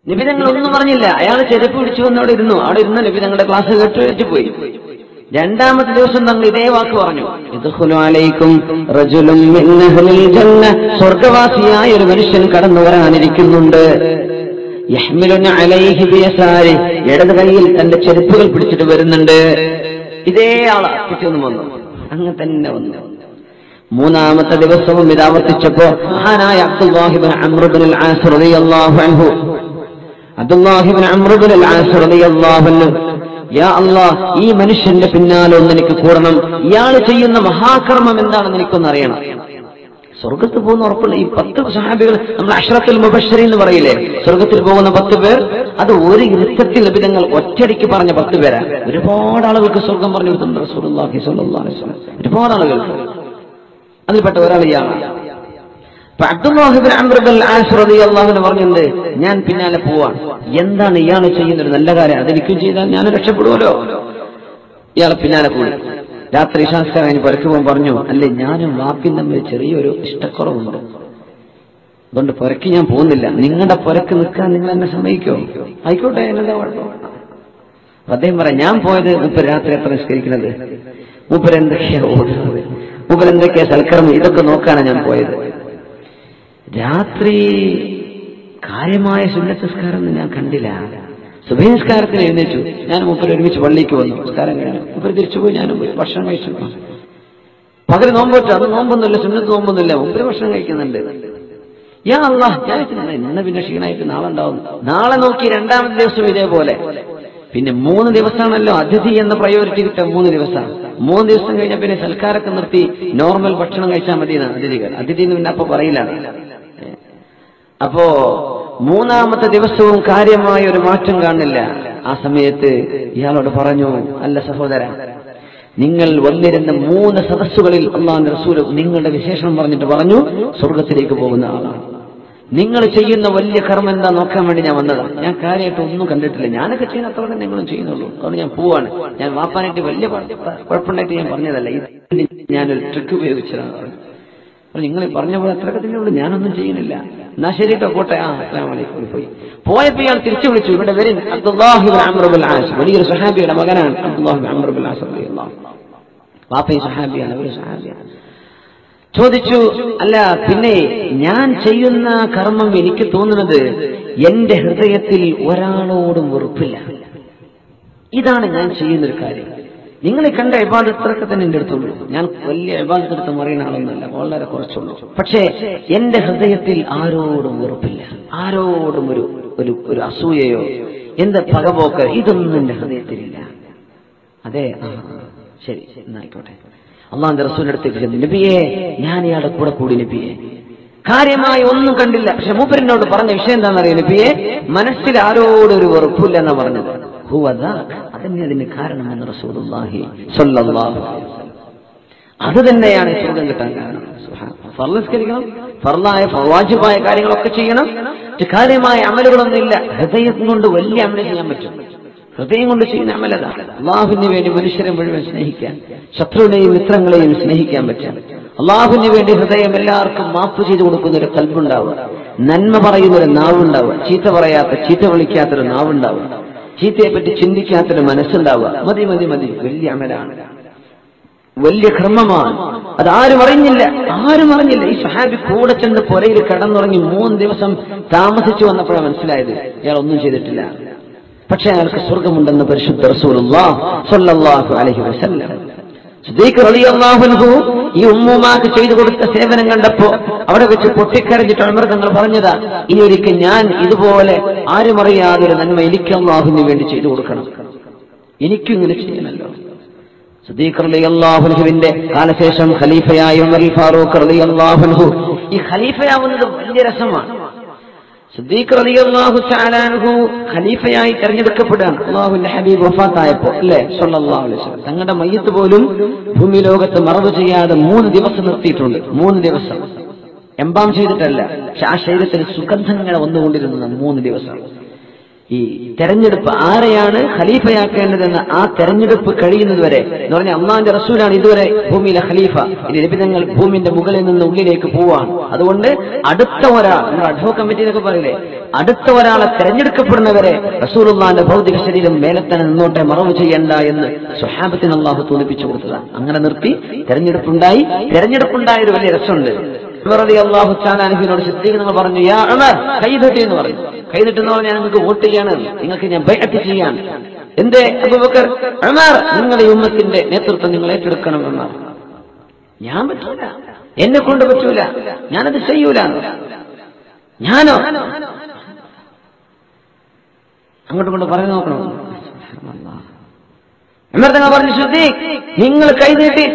നിബിതങ്ങൾ ഒന്നും പറഞ്ഞില്ല അയാൾ ചെരുപ്പ് പിടിച്ചു വന്ന് അവിടെ ഇരുന്നു അവിടെ ഇരുന്ന് നിബിതങ്ങളുടെ ക്ലാസ് കേട്ട് വെച്ച് പോയി രണ്ടാമത്തെ ദിവസം തങ്ങൾ ഇതേ വാക്ക് പറഞ്ഞു ഇദ്ഖുലു അലൈക്കും റജുലും മിൻ അഹ്ലിൽ ജന്ന സ്വർഗവാസിയായ ഒരു മനുഷ്യൻ കടന്നു വരാനിരിക്കുന്നുണ്ട് യഹ്മിലുന അലൈഹി ബിയസാരി ഇടത് കൈയിൽ തന്റെ ചെരുപ്പുകൾ പിടിച്ചിട്ട് വരുന്നുണ്ട് ഇതേ ആളാ പിറ്റേന്ന് വന്നു അങ്ങനെ തന്നെ വന്നു മൂന്നാമത്തെ ദിവസവും ഇത് ആവർത്തിച്ചപ്പോ മഹാനായ അബ്ദുല്ലാഹിബിൻ അമ്രുബിൻ ആസ് റളിയല്ലാഹു അൻഹു അബ്ദുല്ലാഹിബിൻ അമ്രുബിൻ ആസ് റളിയല്ലാഹു അൻഹു യാ അല്ലാ ഈ മനുഷ്യന്റെ പിന്നാലെ ഒന്ന് എനിക്ക് കൂടണം ഇയാൾ ചെയ്യുന്ന മഹാകർമ്മം എന്താണെന്ന് എനിക്കൊന്ന് അറിയണം സ്വർഗത്തിൽ പോകുന്ന ഉറപ്പുള്ള ഈ പത്ത് സഹാബികൾ നമ്മൾ അഷ്റഫുൽ മുബശ്ശരി എന്ന് പറയില്ലേ സ്വർഗത്തിൽ പോകുന്ന പത്ത് പേർ അത് ഒരു ഇരുത്തത്തിൽ ലഭിതങ്ങൾ ഒറ്റടിക്ക് പറഞ്ഞ പത്ത് പേരാ ഒരുപാട് ആളുകൾക്ക് സ്വർഗം പറഞ്ഞു കൊടുത്തിട്ടുണ്ട് റസൂലുള്ളാഹി സ്വല്ലല്ലാഹു അലൈഹി വസല്ലം ഒരുപാട് ആളുകൾക്ക് അതിൽപ്പെട്ട ഒരാൾ ഇയാളാണ് അപ്പൊ അബ്ദുല്ലാഹിബിൻ അംറുബൽ ആസ് റളിയല്ലാഹു അൻഹു പറഞ്ഞിട്ടുണ്ട് ഞാൻ പിന്നാലെ പോവാണ് എന്താണ് ഇയാൾ ചെയ്യുന്ന ഒരു നല്ല കാര്യം അതെനിക്കും ചെയ്താൽ ഞാൻ രക്ഷപ്പെടുമല്ലോ ഇയാളെ പിന്നാലെ കൂടി രാത്രി ഇഷാസ്കാരം അതിന് പുരക്ക് പോകുമ്പോൾ പറഞ്ഞു അല്ലേ ഞാനും വാപ്പിൻ തമ്മിൽ ചെറിയൊരു ഇഷ്ടക്കുറവുണ്ട് അതുകൊണ്ട് പുരക്ക് ഞാൻ പോകുന്നില്ല നിങ്ങളുടെ പുരക്ക് നിൽക്കാൻ നിങ്ങൾ എന്നെ സമ്മതിക്കോ ആയിക്കോട്ടെ എന്നതാ കുഴപ്പം അപ്പൊ അദ്ദേഹം പറയാം ഞാൻ പോയത് മുപ്പര് രാത്രി എത്ര നിസ്കരിക്കുന്നത് മൂപ്പര് എന്തൊക്കെയാ ഓടുന്നത് മൂപ്പര് എന്തൊക്കെയാ സൽക്കർമ്മം ഇതൊക്കെ നോക്കാനാണ് ഞാൻ പോയത് രാത്രി കാര്യമായ സുന്നത്തസ്കാരം ഒന്നും ഞാൻ കണ്ടില്ല സുബൈ നിസ്കാരത്തിന് എഴുന്നേറ്റു ഞാൻ മൂപ്പര് ഒരുമിച്ച് പള്ളിക്ക് വന്നു നിസ്കാരം കഴിഞ്ഞു മൂപ്പര് തിരിച്ചുപോയി ഞാനും പോയി ഭക്ഷണം കഴിച്ചു പകല് നോമ്പ് വെച്ചു അത് നോമ്പൊന്നുമില്ല സുന്നത്ത് നോമ്പൊന്നുമില്ല മൂപ്പര് ഭക്ഷണം കഴിക്കുന്നുണ്ട് യാ അല്ലാ ഞാൻ വിചാരിച്ചു, ഇന്ന് പിന്നെ ക്ഷീണമായിട്ട് നാളെ ഉണ്ടാവും നാളെ നോക്കി രണ്ടാമത്തെ ദിവസം ഇതേപോലെ പിന്നെ മൂന്ന് ദിവസമാണല്ലോ അതിഥി എന്ന പ്രയോറിറ്റി കിട്ടുക മൂന്ന് ദിവസം മൂന്ന് ദിവസം കഴിഞ്ഞ പിന്നെ സൽക്കാരൊക്കെ നിർത്തി നോർമൽ ഭക്ഷണം കഴിച്ചാൽ മതി എന്നാണ് അതിഥികൾ അതിഥി എന്ന് പിന്നെ അപ്പൊ പറയില്ല അപ്പോ മൂന്നാമത്തെ ദിവസവും കാര്യമായ ഒരു മാറ്റം കാണില്ല ആ സമയത്ത് ഇയാളോട് പറഞ്ഞു അല്ല സഹോദര നിങ്ങൾ വന്നിരുന്ന മൂന്ന് സദസ്സുകളിൽ അള്ളാഹ് റസൂൽ നിങ്ങളുടെ വിശേഷണം പറഞ്ഞിട്ട് പറഞ്ഞു സ്വർഗത്തിലേക്ക് പോകുന്ന ആളാണ് നിങ്ങൾ ചെയ്യുന്ന വലിയ കർമ്മം എന്താ നോക്കാൻ വേണ്ടി ഞാൻ വന്നതാണ് ഞാൻ കാര്യമായിട്ട് ഒന്നും കണ്ടിട്ടില്ല ഞാനൊക്കെ ചെയ്യുന്ന അത്ര തന്നെ നിങ്ങളും ചെയ്യുന്നുള്ളൂ അതുകൊണ്ട് ഞാൻ പോവാണ് ഞാൻ വാപ്പാനായിട്ട് വലിയ കുഴപ്പ- കുഴപ്പമുണ്ടായിട്ട് ഞാൻ പറഞ്ഞതല്ല ഇത് ഞാനൊരു ട്രിക്ക് ഉപയോഗിച്ചതാണ് പറഞ്ഞു അപ്പൊ നിങ്ങൾ ഈ പറഞ്ഞ പോലെ അത്രയൊക്കെ തന്നെ ഉള്ളൂ ഞാനൊന്നും ചെയ്യുന്നില്ല എന്നാ ശരി കേട്ടോ പോട്ടെ ആ അസ്സലാമു അലൈക്കും പോയി പോയപ്പോ ഇയാൾ തിരിച്ചു വിളിച്ചു ഇവിടെ വരും അബ്ദുല്ലാഹിബിൻ അമ്രബുൽ ആസ് വലിയൊരു സഹാബിയുടെ മകനാണ് അബ്ദുല്ലാഹിബിൻ അമ്രബുൽ ആസ് റളിയല്ലാഹു അൻഹു. വാപ്പയും സഹാബിയാണ് ഒരു സഹാബിയാണ് ചോദിച്ചു അല്ല പിന്നെ ഞാൻ ചെയ്യുന്ന കർമ്മം എനിക്ക് തോന്നുന്നത് എന്റെ ഹൃദയത്തിൽ ഒരാളോടും വെറുപ്പില്ല ഇതാണ് ഞാൻ ചെയ്യുന്നൊരു കാര്യം നിങ്ങളെ കണ്ട എബാദത്രൊക്കെ തന്നെ എന്റെ അടുത്തുള്ളൂ ഞാൻ വലിയ എബാദത്തെടുത്ത് മറിയുന്ന ആളൊന്നുമല്ല വളരെ കുറച്ചുള്ളൂ പക്ഷേ എന്റെ ഹൃദയത്തിൽ ആരോടും വെറുപ്പില്ല ആരോടും ഒരു ഒരു ഒരു അസൂയയോ എന്ത് പകപോക്ക് ഇതൊന്നും എന്റെ ഹൃദയത്തിലില്ല അതെ ആ, ശരി എന്നായിക്കോട്ടെ അള്ളാന്റെ റസൂലിന്റെ അടുത്തേക്ക് ചെന്നു നബിയെ ഞാൻ ഇയാളുടെ കൂടെ കൂടി നബിയെ കാര്യമായി ഒന്നും കണ്ടില്ല പക്ഷെ മൂപ്പരിനോട് പറഞ്ഞ വിഷയം എന്താണെന്നറിയാം നബിയെ മനസ്സിൽ ആരോടും ഒരു വെറുപ്പില്ല എന്നാ പറഞ്ഞത് ഹുവ ദാക്ക്. അതന്നെ അതിന് കാരണമെന്ന് റസൂലുള്ളാഹി സ്വല്ലല്ലാഹു അലൈഹി വസല്ലം. അത് തന്നെയാണ് ഈ സ്വർഗം കിട്ടാൻ കാരണം ഫർലസ്കരിക്കണം ഫർലായ വാജിബായ കാര്യങ്ങളൊക്കെ ചെയ്യണം മറ്റ് കാര്യമായ അമലുകളൊന്നുമില്ല ഹൃദയം കൊണ്ട് വലിയ അമല് ചെയ്യാൻ പറ്റും ഹൃദയം കൊണ്ട് ചെയ്യുന്ന അമലതാണ് അള്ളാഹുവിന് വേണ്ടി മനുഷ്യരെ മുഴുവൻ സ്നേഹിക്കാൻ ശത്രുവിനെയും മിത്രങ്ങളെയും സ്നേഹിക്കാൻ പറ്റാം അള്ളാഹുവിന് വേണ്ടി ഹൃദയം എല്ലാവർക്കും മാപ്പ് ചെയ്തു കൊടുക്കുന്ന ഒരു കൽബുണ്ടാവുക നന്മ പറയുന്ന ഒരു നാവുണ്ടാവുക ചീത്ത പറയാത്ത ചീത്ത വിളിക്കാത്തൊരു നാവുണ്ടാവുക ചീത്തയെ പറ്റി ചിന്തിക്കാത്തൊരു മനസ്സുണ്ടാവുക മതി മതി മതി വലിയ അമലാണ് വലിയ കർമ്മമാണ് അത് ആരും അറിഞ്ഞില്ല ആരും അറിഞ്ഞില്ല ഈ സഹാബി കൂടെ ചെന്ന് പുരയിൽ കിടന്നുറങ്ങി മൂന്ന് ദിവസം താമസിച്ചു വന്നപ്പോഴാണ് മനസ്സിലായത് ഇയാൾ ഒന്നും ചെയ്തിട്ടില്ല പക്ഷെ അയാൾക്ക് സ്വർഗമുണ്ടെന്ന് പരിശുദ്ധ റസൂലുള്ളാഹ് സ്വല്ലല്ലാഹു അലൈഹി വസല്ലം സിദ്ദീഖ് റളിയല്ലാഹു അൻഹു ഈ ഉമ്മുമാക്ക് ചെയ്തു കൊടുത്ത സേവനം കണ്ടപ്പോ അവിടെ വെച്ച് പൊട്ടിക്കരഞ്ഞിട്ട് ഉമർ തങ്ങൾ പറഞ്ഞതാ ഇനി ഒരിക്കൽ ഞാൻ ഇതുപോലെ ആരും അറിയാതെ ഒരു നന്മ എനിക്ക് അള്ളാഹുവിന് വേണ്ടി ചെയ്തു കൊടുക്കണം എനിക്കും ഇങ്ങനെ ചെയ്യണല്ലോ സിദ്ദീഖ് റളിയല്ലാഹുവിന്റെ കാലശേഷം ഖലീഫയായ ഉമർ ഫാറൂഖ് റളിയല്ലാഹുൻഹു ഈ ഖലീഫയാവുന്നത് വലിയ രസമാണ് സിദ്ദീഖ് റളിയല്ലാഹു തആലാൻഹു ഖലീഫയായി തെരഞ്ഞെടുക്കപ്പെടുകയാണ് അള്ളാഹുവിന്റെ ഹബീബ് വഫാത്തായപ്പോ അല്ലേ സല്ലല്ലാഹു അലൈഹി വസല്ലം തങ്ങളുടെ മയ്യത്ത് പോലും ഭൂമി ലോകത്ത് മറവ് ചെയ്യാതെ മൂന്ന് ദിവസം നിർത്തിയിട്ടുണ്ട് മൂന്ന് ദിവസം എംബാം ചെയ്തിട്ടല്ല പക്ഷെ ആ ശരീരത്തിൽ സുഗന്ധങ്ങൾ വന്നുകൊണ്ടിരുന്നത് മൂന്ന് ദിവസം ഈ തെരഞ്ഞെടുപ്പ് ആരെയാണ് ഖലീഫയാക്കേണ്ടതെന്ന് ആ തെരഞ്ഞെടുപ്പ് കഴിയുന്നത് വരെ എന്ന് പറഞ്ഞാൽ അള്ളാന്റെ റസൂലാണ് ഇതുവരെ ഭൂമിയിലെ ഖലീഫ ഇനി ലഭിതങ്ങൾ ഭൂമിന്റെ മുകളിൽ നിന്ന് ഉള്ളിലേക്ക് പോവാണ് അതുകൊണ്ട് അടുത്ത ഒരാൾ നമ്മൾ അഡ്വോ കമ്മിറ്റി എന്നൊക്കെ പറയില്ലേ അടുത്ത ഒരാളെ തെരഞ്ഞെടുക്കപ്പെടുന്നവരെ റസൂലുള്ളാന്റെ ഭൗതിക ശരീരം മേലെ തന്നെ നിന്നോട്ടെ മറവ് ചെയ്യണ്ട എന്ന് സ്വഹാബത്തിന് അള്ളാഹു തോന്നിപ്പിച്ചു കൊടുത്തതാണ് അങ്ങനെ നിർത്തി തെരഞ്ഞെടുപ്പുണ്ടായി തെരഞ്ഞെടുപ്പുണ്ടായ ഒരു വലിയ രസമുണ്ട് അള്ളാഹു ചാലാനുഹിനോട് സിദ്ദീഖ് നിങ്ങൾ പറഞ്ഞു യാ ഉമർ കൈതട്ടി എന്ന് പറഞ്ഞു കൈതട്ടി എന്ന് പറഞ്ഞാൽ നിങ്ങൾക്ക് വോട്ട് ചെയ്യാണ് നിങ്ങൾക്ക് ഞാൻ ബൈഅത്ത് ചെയ്യാൻ എന്തേ അബൂബക്കർ ഉമർ നിങ്ങളുടെ ഈ ഉമ്മത്തിന്റെ നേതൃത്വം നിങ്ങൾ ഏറ്റെടുക്കണം ഉമർ ഞാൻ പറ്റൂല എന്നെ കൊണ്ട് പറ്റൂല ഞാനത് ചെയ്യൂല ഞാനോ അങ്ങോട്ടും ഇങ്ങോട്ടും പറഞ്ഞു നോക്കണം ഉമർ തങ്ങൾ പറഞ്ഞു ശ്രദ്ധി നിങ്ങൾ കൈനീട്ടി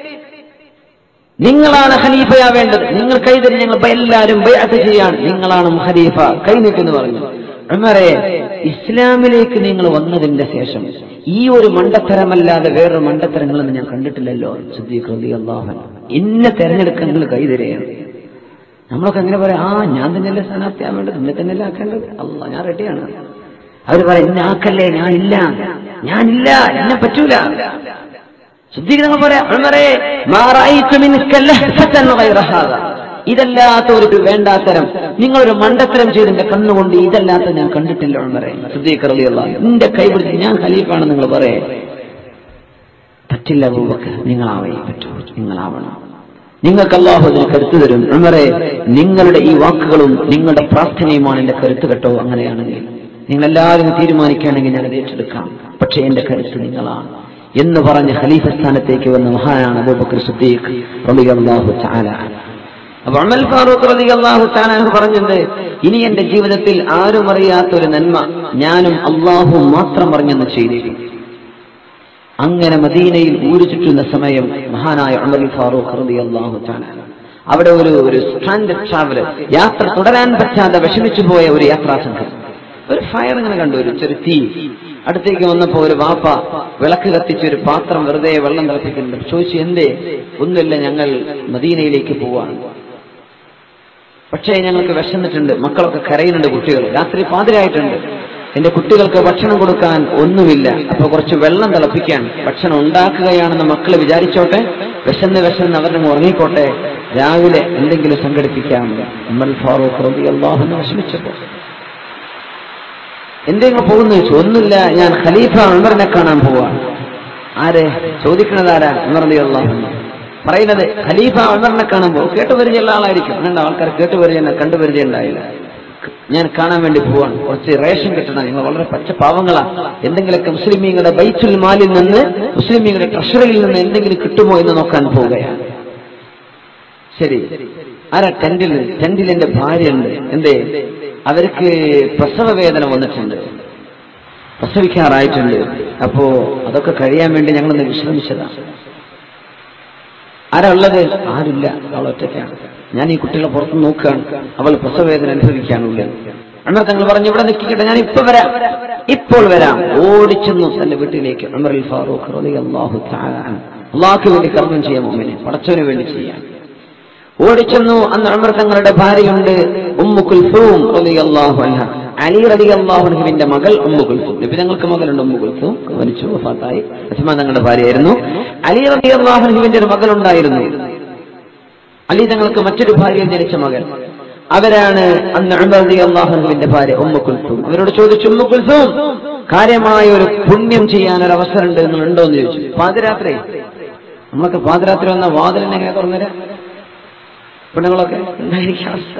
നിങ്ങളാണ് ഖലീഫയാവേണ്ടത് നിങ്ങൾ കൈതരി ഞങ്ങൾ ബ- എല്ലാവരും ബൈഅത്ത് ചെയ്യാൻ നിങ്ങളാണ് ഖലീഫ കൈനീട്ടെന്ന് പറഞ്ഞു ഉമറെ ഇസ്ലാമിലേക്ക് നിങ്ങൾ വന്നതിന്റെ ശേഷം ഈ ഒരു മണ്ടത്തരമല്ലാതെ വേറൊരു മണ്ടത്തരങ്ങളൊന്നും ഞാൻ കണ്ടിട്ടില്ലല്ലോ സിദ്ദീഖ് റളിയല്ലാഹു അൻഹു. എന്നെ തെരഞ്ഞെടുക്കാൻ നിങ്ങൾ കൈതരെയാണ് നമ്മളൊക്കെ എങ്ങനെ പറയാം ആ ഞാൻ തന്നെയല്ലേ സ്ഥാനാർത്ഥിയാവേണ്ടത് എന്നെ തന്നെയല്ലേ ആക്കേണ്ടത് അല്ല ഞാൻ റെഡിയാണ് അവർ പറയാം എന്നെ ആക്കല്ലേ ഞാനില്ല ഞാനില്ല എന്നെ പറ്റൂല ശുദ്ധീകരണം പറയാം ഉമറേ, മാ റഅയ്തു മിൻക ലഹ്ഫതൻ ഗൈറ ഹാദാ. ഇതല്ലാത്ത ഒരു വേണ്ടാത്തരം നിങ്ങളൊരു മണ്ടത്തരം ചെയ്ത് എന്റെ കണ്ണുകൊണ്ട് ഇതല്ലാത്ത ഞാൻ കണ്ടിട്ടില്ല ഉമറെ ശുദ്ധീകറിയുള്ള നിന്റെ കൈ പിടിച്ച് ഞാൻ ഖലീഫാണ് നിങ്ങൾ പറയേ പറ്റില്ല അബൂബക്കർ നിങ്ങളാവേ പറ്റൂ നിങ്ങളാവണം നിങ്ങൾക്ക് അള്ളാഹു അതിന് കരുത്ത് തരും ഉമറെ നിങ്ങളുടെ ഈ വാക്കുകളും നിങ്ങളുടെ പ്രാർത്ഥനയുമാണ് എന്റെ കരുത്ത് കേട്ടോ അങ്ങനെയാണെങ്കിൽ നിങ്ങൾ എല്ലാവരും തീരുമാനിക്കുകയാണെങ്കിൽ ഞാൻ അത് ഏറ്റെടുക്കാം പക്ഷേ എന്റെ കരുത്ത് നിങ്ങളാണ് എന്ന് പറഞ്ഞ് ഖലീഫ സ്ഥാനത്തേക്ക് വന്ന മഹാനാണ് അബൂബക്കർ സിദ്ദീഖ് റളിയല്ലാഹു തആല അപ്പൊ അമൽ ഫാറൂഖ് റളിയല്ലാഹു തആല എന്ന് പറഞ്ഞത് ഇനി എന്റെ ജീവിതത്തിൽ ആരും അറിയാത്ത ഒരു നന്മ ഞാനും അള്ളാഹു മാത്രം അറിഞ്ഞെന്ന് ചെയ്തിരിക്കും അങ്ങനെ മദീനയിൽ ഊരു ചുറ്റുന്ന സമയം മഹാനായ ഉമർ ഫാറൂഖ് റളിയല്ലാഹു തആല അവിടെ ഒരു ഒരു സ്റ്റാൻഡ് ട്രാവൽ യാത്ര തുടരാൻ പറ്റാതെ വിഷമിച്ചു പോയ ഒരു യാത്രാ സംഘം ഒരു ഫയർ ഇങ്ങനെ കണ്ടു ഒരു ചെറു തീ അടുത്തേക്ക് വന്നപ്പോ ഒരു വാപ്പ വിളക്ക് കത്തിച്ച് ഒരു പാത്രം വെറുതെ വെള്ളം തിളപ്പിക്കുന്നുണ്ട് ചോദിച്ചു എന്തേ ഒന്നുമില്ല ഞങ്ങൾ മദീനയിലേക്ക് പോവാണ് പക്ഷേ ഞങ്ങൾക്ക് വിശന്നിട്ടുണ്ട് മക്കളൊക്കെ കരയുന്നുണ്ട് കുട്ടികൾ രാത്രി പാതിരായിട്ടുണ്ട് എന്റെ കുട്ടികൾക്ക് ഭക്ഷണം കൊടുക്കാൻ ഒന്നുമില്ല അപ്പൊ കുറച്ച് വെള്ളം തിളപ്പിക്കാൻ ഭക്ഷണം ഉണ്ടാക്കുകയാണെന്ന് മക്കൾ വിചാരിച്ചോട്ടെ വിശന്ന് വിശന്ന് അവരുടെ ഉറങ്ങിക്കോട്ടെ രാവിലെ എന്തെങ്കിലും സംഘടിപ്പിക്കാം ഉമ്മൽ ഫാറൂഖ് റളിയല്ലാഹു അൻഹു വിഷമിച്ചപ്പോ എന്തെങ്കിലും പോകുന്നു ചോദിച്ചു ഒന്നുമില്ല ഞാൻ ഖലീഫ ഉമറിനെ കാണാൻ പോവാണ് ആരെ ചോദിക്കണത് ആരാ ഉമർ റളിയല്ലാഹു അൻഹു പറയുന്നത് ഖലീഫ ഉമറിനെ കാണാൻ പോകും കേട്ടുപരിചയമുള്ള ആളായിരിക്കും അങ്ങനെ ആൾക്കാർ കേട്ടുപരിചയം കണ്ടുപരിചയം ഉണ്ടായില്ല ഞാൻ കാണാൻ വേണ്ടി പോവാണ് കുറച്ച് റേഷൻ കിട്ടണം നിങ്ങൾ വളരെ പച്ച പാവങ്ങളാ എന്തെങ്കിലുമൊക്കെ മുസ്ലിമീങ്ങളുടെ ബൈത്തുൽ മാലിൽ നിന്ന് മുസ്ലിമീങ്ങളുടെ ട്രഷറിയിൽ നിന്ന് എന്തെങ്കിലും കിട്ടുമോ എന്ന് നോക്കാൻ പോവുകയാണ് ശരി ആരാ ടെന്റിൽ ടെന്റിൽ എന്റെ ഭാര്യയുണ്ട് എന്തേ അവർക്ക് പ്രസവ വേദന വന്നിട്ടുണ്ട് പ്രസവിക്കാറായിട്ടുണ്ട് അപ്പോ അതൊക്കെ കഴിയാൻ വേണ്ടി ഞങ്ങളൊന്ന് വിശ്രമിച്ചതാണ് ആരാ ഉള്ളത് ആരില്ല അവൾ ഒറ്റയ്ക്കാണ് ഞാൻ ഈ കുട്ടികളെ പുറത്ത് നോക്കുകയാണ് അവൾ പ്രസവവേദന അനുഭവിക്കാനുള്ളത് അമർ തങ്ങൾ പറഞ്ഞു ഇവിടെ നിൽക്കട്ടെ ഞാൻ ഇപ്പൊ വരാം ഇപ്പോൾ വരാം ഓടിച്ചെന്നു തന്റെ വീട്ടിലേക്ക് അമറിൽ ഫാറൂഖ് റളിയല്ലാഹു തആല അൻഹു. അള്ളാഹ്ക്ക് വേണ്ടി കർമ്മം ചെയ്യാൻ മോമിനെ പടച്ചവന് വേണ്ടി ചെയ്യാൻ ഓടിച്ചെന്നു അന്ന് അമർ തങ്ങളുടെ ഭാര്യയുണ്ട് ഉമ്മു കുൽസൂം റളിയല്ലാഹു അൻഹ അലി റളിയല്ലാഹു അൻഹുവിന്റെ മകൾ ഉമ്മു കുൽസൂം നബി തങ്ങൾക്ക് മകളുണ്ട് ഉമ്മു കുൽസൂം മരിച്ചു വഫാത്തായി ഉസ്മാൻ തങ്ങളുടെ ഭാര്യയായിരുന്നു അലി റളിയല്ലാഹു അൻഹുവിന്റെ ഒരു മകളുണ്ടായിരുന്നു അലി തങ്ങൾക്ക് മറ്റൊരു ഭാര്യയിൽ ജനിച്ച മകൻ അവരാണ് അന്ന് ഉമർ റളിയല്ലാഹു അൻഹുവിന്റെ ഭാര്യ ഉമ്മു കുൽസൂം അവരോട് ചോദിച്ചു ഉമ്മു കുൽസൂം കാര്യമായ ഒരു പുണ്യം ചെയ്യാൻ ഒരു അവസരം ഉണ്ട് എന്നുണ്ടോ എന്ന് ചോദിച്ചു പാതിരാത്രി നമ്മളൊക്കെ പാതിരാത്രി വന്ന വാതിലിനെ എങ്ങനെ തുറന്നുതരാം പെണ്ണുങ്ങളൊക്കെ എന്തായിരിക്കും അവസ്ഥ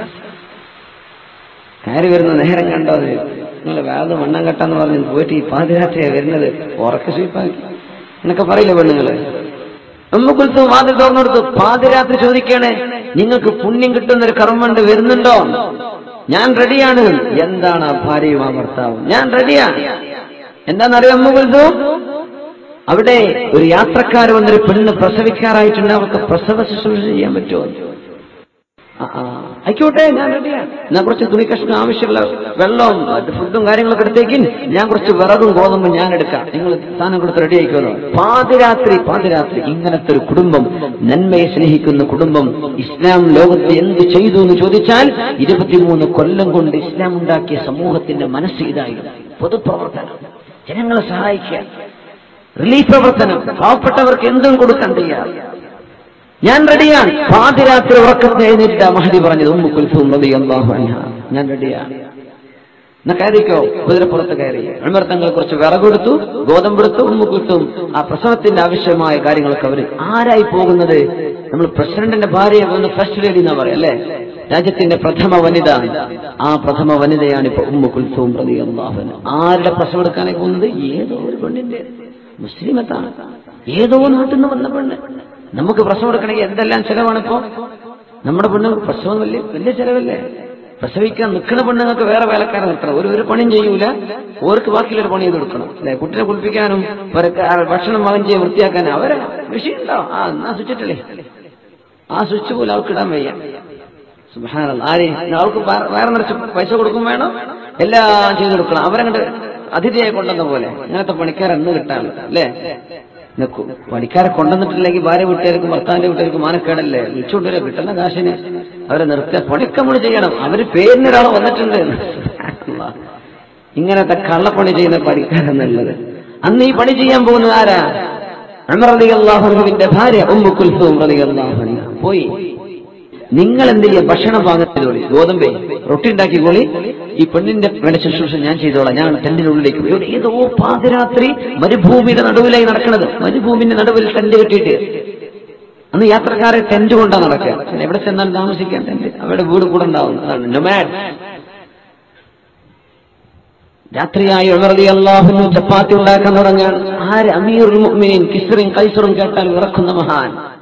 കയറി വരുന്ന നേരം കണ്ടോ അത് നിങ്ങൾ വേറെ വണ്ണം കെട്ടാന്ന് പറഞ്ഞ് പോയിട്ട് ഈ പാതിരാത്രിയാ വരുന്നത് ഉറക്ക സ്വീപ്പാക്കി എന്നൊക്കെ പറയില്ല പെണ്ണുങ്ങള് അമ്മ കുൽത്തു വാതിൽ തുറന്നെടുത്തു പാതിരാത്രി ചോദിക്കണേ നിങ്ങൾക്ക് പുണ്യം കിട്ടുന്ന ഒരു കർമ്മണ്ട് വരുന്നുണ്ടോ ഞാൻ റെഡിയാണ് എന്താണ് ആ ഭാര്യയും ആ ഭർത്താവും ഞാൻ റെഡിയാണ് എന്താണെന്നറിയാം അമ്മ കുൽത്തു അവിടെ ഒരു യാത്രക്കാർ വന്നൊരു പെണ്ണ് പ്രസവിക്കാറായിട്ടുണ്ട് അവർക്ക് പ്രസവ ശുശ്രൂഷ ചെയ്യാൻ പറ്റുമോ ആ, ആ. ആയിക്കോട്ടെ ഞാൻ റെഡിയാണ് ഞാൻ കുറച്ച് തുണി കഷ്ണം ആവശ്യമുള്ള വെള്ളവും മറ്റ് ഫുഡും കാര്യങ്ങളൊക്കെ എടുത്തേക്കും ഞാൻ കുറച്ച് വിറകും ഗോതമ്പും ഞാൻ എടുക്കാം നിങ്ങൾ സ്ഥാനം കൊടുത്ത് റെഡി ആയിക്കോളൂ പാതിരാത്രി പാതിരാത്രി ഇങ്ങനത്തെ ഒരു കുടുംബം നന്മയെ സ്നേഹിക്കുന്ന കുടുംബം ഇസ്ലാം ലോകത്ത് എന്ത് ചെയ്തു എന്ന് ചോദിച്ചാൽ ഇരുപത്തിമൂന്ന് കൊല്ലം കൊണ്ട് ഇസ്ലാം ഉണ്ടാക്കിയ സമൂഹത്തിന്റെ മനസ്സ് ഇതായിരുന്നു പൊതുപ്രവർത്തനം ജനങ്ങളെ സഹായിക്കുക റിലീഫ് പ്രവർത്തനം പാവപ്പെട്ടവർക്ക് എന്തും കൊടുക്കാൻ തയ്യാർ ഞാൻ റെഡിയാണ് പാതിരാത്രി ഉറക്കത്തെ എഴുന്നേറ്റിട്ടാ മഹദി പറഞ്ഞത് ഉമ്മു കുൽസും റളിയല്ലാഹു അൻഹ ഞാൻ റെഡിയാണ് എന്നാ കയറിക്കോ കുതിരപ്പുറത്ത് കയറി ഉമർ തങ്ങൾ കുറച്ച് വിറകൊടുത്തു ഗോതമ്പെടുത്തു ഉമ്മു കുൽസും ആ പ്രസവത്തിന്റെ ആവശ്യമായ കാര്യങ്ങളൊക്കെ അവര് ആരായി പോകുന്നത് നമ്മൾ പ്രസിഡന്റിന്റെ ഭാര്യയെ വന്ന് ഫസ്റ്റ് ലേഡി എന്നാ പറയാം അല്ലേ രാജ്യത്തിന്റെ പ്രഥമ വനിത ആ പ്രഥമ വനിതയാണ് ഇപ്പൊ ഉമ്മു കുൽസും റളിയല്ലാഹു അൻഹ ആരുടെ പ്രസവം എടുക്കാനായി പോകുന്നത് ഏതോ ഒരു പെണ്ണിന്റെ മുസ്ലിമത്താണ് ഏതോ നാട്ടിൽ നിന്ന് വന്ന പെണ്ണ് നമുക്ക് പ്രസവം എടുക്കണമെങ്കിൽ എന്തെല്ലാം ചെലവാണിപ്പോ നമ്മുടെ പെണ്ണ് പ്രസവം വലിയ വലിയ ചെലവല്ലേ പ്രസവിക്കാൻ നിൽക്കുന്ന പെണ്ണുങ്ങൾക്ക് വേറെ വേലക്കാരെ നിർത്തണം ഒരു ഒരു പണിയും ചെയ്യൂല ഓർക്ക് ബാക്കിയുള്ളൊരു പണി ചെയ്ത് കൊടുക്കണം അല്ലെ കുട്ടിനെ കുളിപ്പിക്കാനും അവരൊക്കെ ആ ഭക്ഷണം മകൻ ചെയ്യാൻ വൃത്തിയാക്കാനും അവരെ മെഷീൻ ഉണ്ടാവും ആ എന്നാ സ്വിച്ചിട്ടല്ലേ ആ സ്വിച്ച് പോലും അവർക്ക് ഇടാൻ വയ്യ സുബ്ഹാനല്ലാഹ്. ആരെ അവർക്ക് വേറെ- വേറെ നിറച്ച് പൈസ കൊടുക്കും വേണം എല്ലാം ചെയ്തു കൊടുക്കണം അവരങ്ങോട്ട് അതിഥിയായി കൊണ്ടുവന്ന പോലെ അങ്ങനത്തെ പണിക്കാർ എന്ന് കിട്ടാണ് അല്ലേ നിക്കൂ പണിക്കാരെ കൊണ്ടുവന്നിട്ടില്ലെങ്കിൽ ഭാര്യ വീട്ടുകാർക്കും ഭർത്താവിന്റെ വീട്ടുകാർക്കും മാനക്കേടല്ലേ വിളിച്ചുകൊണ്ടുവരെ കിട്ടുന്ന കാശിന് അവരെ നിർത്തുക പണിക്ക് നമ്മൾ ചെയ്യണം അവര് പേരിന് ഒരാൾ വന്നിട്ടുണ്ട് സുബ്ഹാനല്ലാഹ്. ഇങ്ങനത്തെ കള്ളപ്പണി ചെയ്യുന്ന പണിക്കാരെന്നുള്ളത് അന്ന് ഈ പണി ചെയ്യാൻ പോകുന്നത് ആരാ ഉമർ റളിയല്ലാഹുവിന്റെ ഭാര്യ ഉമ്മു കുൽസൂം റളിയല്ലാഹു അൻഹ പോയി നിങ്ങൾ എന്ത് ചെയ്യുക ഭക്ഷണം വാങ്ങത്തോളി ഗോതമ്പേ റൊട്ടി ഉണ്ടാക്കിക്കോളി ഈ പെണ്ണിന്റെ വേണ്ട ശുശ്രൂഷ ഞാൻ ചെയ്തോളാം ഞാൻ ടെന്റിനുള്ളിലേക്ക് പോയി ഇവിടെ ഏതോ പാതിരാത്രി മരുഭൂമിയുടെ നടുവിലായി നടക്കുന്നത് മരുഭൂമിന്റെ നടുവിൽ ടെന്റ് കെട്ടിയിട്ട് അന്ന് യാത്രക്കാരെ ടെന്റ് കൊണ്ടാ നടക്കുക പിന്നെ എവിടെ ചെന്നാൽ താമസിക്കാൻ ടെന്റ് അവരുടെ വീട് കൂടെ ഉണ്ടാവും അതാണ് നൊമാഡ് രാത്രിയായി ഉണർതി അള്ളാഹുന്നു ചപ്പാത്തി ഉണ്ടാക്കാൻ തുടങ്ങാൻ ആര് അമീറുൽ മുഅ്മിനീൻ കിസ്റും കൈസറും കേട്ടാൽ വിറക്കുന്ന മഹാൻ